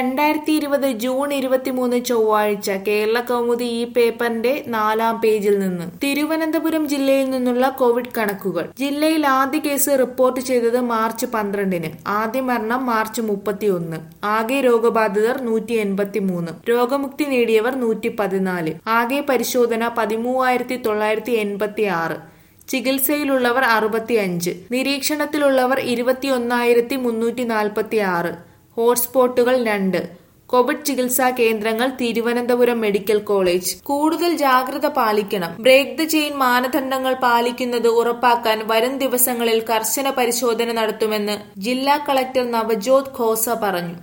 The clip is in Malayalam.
രണ്ടായിരത്തി ഇരുപത് ജൂൺ ഇരുപത്തിമൂന്ന് ചൊവ്വാഴ്ച കേരള കൗമുദി ഈ പേപ്പറിന്റെ നാലാം പേജിൽ നിന്ന് തിരുവനന്തപുരം ജില്ലയിൽ നിന്നുള്ള കോവിഡ് കണക്കുകൾ ജില്ലയിൽ ആദ്യ കേസ് റിപ്പോർട്ട് ചെയ്തത് മാർച്ച് പന്ത്രണ്ടിന് ആദ്യ മരണം മാർച്ച് മുപ്പത്തിയൊന്ന് ആകെ രോഗബാധിതർ നൂറ്റി എൺപത്തി മൂന്ന് രോഗമുക്തി നേടിയവർ നൂറ്റി പതിനാല് ആകെ പരിശോധന പതിമൂവായിരത്തി തൊള്ളായിരത്തി എൺപത്തി ആറ് ചികിത്സയിലുള്ളവർ അറുപത്തിയഞ്ച് നിരീക്ഷണത്തിലുള്ളവർ ഇരുപത്തിയൊന്നായിരത്തി മുന്നൂറ്റി നാൽപ്പത്തി ആറ് ഹോട്ട്സ്പോട്ടുകൾ രണ്ട് കോവിഡ് ചികിത്സാ കേന്ദ്രങ്ങൾ തിരുവനന്തപുരം മെഡിക്കൽ കോളേജ് കൂടുതൽ ജാഗ്രത പാലിക്കണം ബ്രേക്ക് ദ ചെയിൻ മാനദണ്ഡങ്ങൾ പാലിക്കുന്നത് ഉറപ്പാക്കാൻ വരും ദിവസങ്ങളിൽ കർശന പരിശോധന നടത്തുമെന്ന് ജില്ലാ കളക്ടർ നവജോത് ഖോസ പറഞ്ഞു